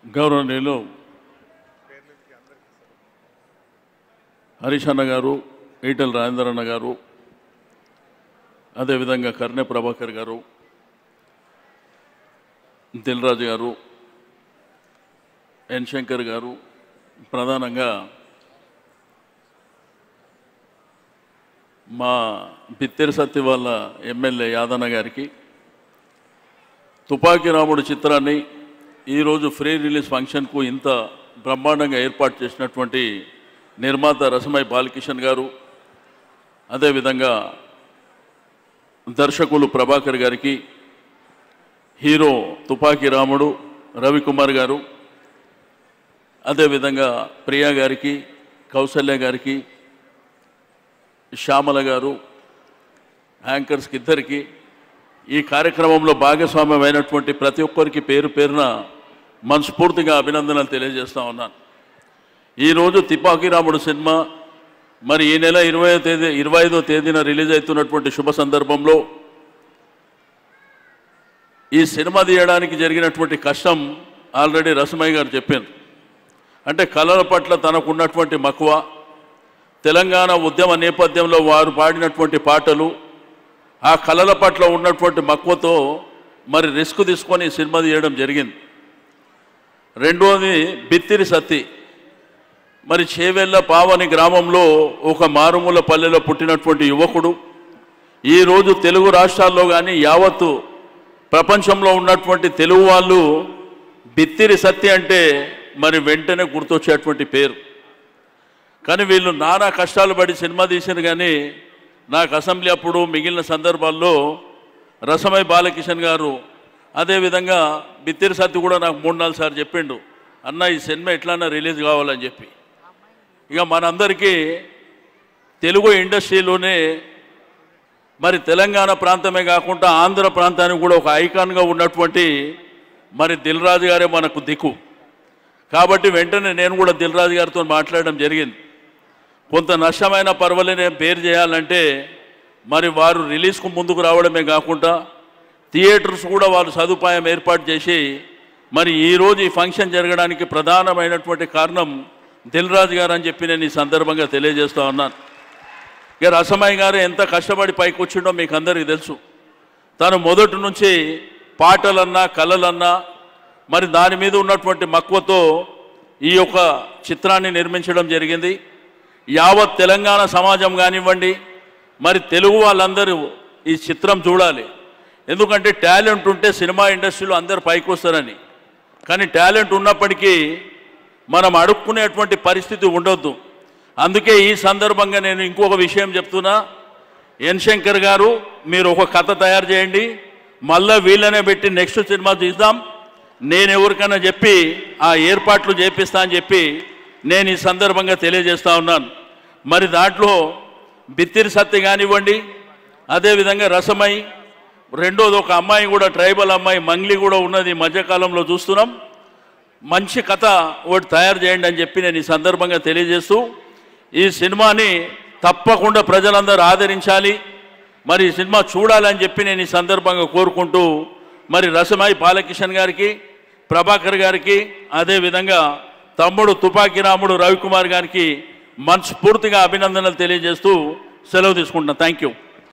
గౌరవనీయులు హరీష్ అన్న గారు ఈటెల రాజేందర్ అన్న గారు అదేవిధంగా కర్ణె ప్రభాకర్ గారు దిల్రాజు గారు ఎన్ శంకర్ గారు ప్రధానంగా మా బిత్తెరి సత్తి వాళ్ళ ఎమ్మెల్యే యాదన్న గారికి తుపాకీ రాముడు చిత్రాన్ని ఈరోజు ఫ్రీ రిలీజ్ ఫంక్షన్కు ఇంత బ్రహ్మాండంగా ఏర్పాటు చేసినటువంటి నిర్మాత రసమై బాలకిషన్ గారు అదేవిధంగా దర్శకులు ప్రభాకర్ గారికి హీరో తుపాకీ రాముడు రవికుమార్ గారు అదేవిధంగా ప్రియా గారికి కౌసల్య గారికి శ్యామల గారు యాంకర్స్కి ఇద్దరికి ఈ కార్యక్రమంలో భాగస్వామ్యమైనటువంటి ప్రతి ఒక్కరికి పేరు పేరున మనస్ఫూర్తిగా అభినందనలు తెలియజేస్తా ఉన్నాను ఈరోజు తిపాకీ రాముడు సినిమా మరి ఈ నెల ఇరవై తేదీ ఇరవై ఐదో తేదీన రిలీజ్ అవుతున్నటువంటి శుభ సందర్భంలో ఈ సినిమా తీయడానికి జరిగినటువంటి కష్టం ఆల్రెడీ రసమయ్య గారు చెప్పారు అంటే కళల పట్ల తనకున్నటువంటి మక్కువ తెలంగాణ ఉద్యమ నేపథ్యంలో వారు పాడినటువంటి పాటలు ఆ కళల పట్ల ఉన్నటువంటి మక్కువతో మరి రిస్క్ తీసుకొని ఈ సినిమా తీయడం జరిగింది రెండోది బిత్తిరి సత్తి మరి చేవెళ్ళ పావని గ్రామంలో ఒక మారుమూల పల్లెలో పుట్టినటువంటి యువకుడు ఈరోజు తెలుగు రాష్ట్రాల్లో కానీ యావత్తు ప్రపంచంలో ఉన్నటువంటి తెలుగు వాళ్ళు బిత్తిరి సత్తి అంటే మరి వెంటనే గుర్తొచ్చేటువంటి పేరు కానీ వీళ్ళు నానా కష్టాలు పడి సినిమా తీసారు కానీ నాకు అసెంబ్లీ అప్పుడు మిగిలిన సందర్భాల్లో రసమై బాలకిషన్ గారు అదేవిధంగా బిత్తిరి సత్తి కూడా నాకు మూడు నాలుగు సార్లు చెప్పిండు అన్న ఈ సినిమా ఎట్లన్నా రిలీజ్ కావాలని చెప్పి ఇక మనందరికీ తెలుగు ఇండస్ట్రీలోనే మరి తెలంగాణ ప్రాంతమే కాకుండా ఆంధ్ర ప్రాంతానికి కూడా ఒక ఐకాన్గా ఉన్నటువంటి మరి దిల్ రాజు గారే మనకు దిక్కు కాబట్టి వెంటనే నేను కూడా దిల్ రాజు గారితో మాట్లాడడం జరిగింది కొంత నష్టమైన పర్వాలే నేను పేరు చేయాలంటే మరి వారు రిలీజ్కు ముందుకు రావడమే కాకుండా థియేటర్స్ కూడా వారు సదుపాయం ఏర్పాటు చేసి మరి ఈరోజు ఈ ఫంక్షన్ జరగడానికి ప్రధానమైనటువంటి కారణం దిల్ రాజు గారు అని చెప్పి నేను ఈ సందర్భంగా తెలియజేస్తూ ఉన్నాను ఇక రసమయ్య గారు ఎంత కష్టపడి పైకి వచ్చిండో మీకు అందరికీ తెలుసు తను మొదటి నుంచి పాటలన్నా కళలన్నా మరి దాని మీద ఉన్నటువంటి మక్కువతో ఈ యొక్క చిత్రాన్ని నిర్మించడం జరిగింది యావత్ తెలంగాణ సమాజం కానివ్వండి మరి తెలుగు వాళ్ళందరూ ఈ చిత్రం చూడాలి ఎందుకంటే టాలెంట్ ఉంటే సినిమా ఇండస్ట్రీలో అందరు పైకి వస్తారని కానీ టాలెంట్ ఉన్నప్పటికీ మనం అడుక్కునేటువంటి పరిస్థితి ఉండొద్దు అందుకే ఈ సందర్భంగా నేను ఇంకొక విషయం చెప్తున్నా ఎన్ శంకర్ గారు మీరు ఒక కథ తయారు చేయండి మళ్ళా వీళ్ళనే పెట్టి నెక్స్ట్ సినిమా తీద్దాం నేను ఎవరికైనా చెప్పి ఆ ఏర్పాట్లు చేపిస్తా అని చెప్పి నేను ఈ సందర్భంగా తెలియజేస్తా ఉన్నాను మరి దాంట్లో బిత్తిరి సత్తి కానివ్వండి అదేవిధంగా రసమై రెండోది ఒక అమ్మాయి కూడా ట్రైబల్ అమ్మాయి మంగ్లీ కూడా ఉన్నది ఈ మధ్యకాలంలో చూస్తున్నాం మంచి కథ ఒకటి తయారు చేయండి అని చెప్పి నేను ఈ సందర్భంగా తెలియజేస్తూ ఈ సినిమాని తప్పకుండా ప్రజలందరూ ఆదరించాలి మరి ఈ సినిమా చూడాలని చెప్పి నేను ఈ సందర్భంగా కోరుకుంటూ మరి రసమాయి బాలకిషన్ గారికి ప్రభాకర్ గారికి అదేవిధంగా తమ్ముడు తుపాకి రాముడు రవికుమార్ గారికి మనస్ఫూర్తిగా అభినందనలు తెలియజేస్తూ సెలవు తీసుకుంటున్నాను థ్యాంక్ యూ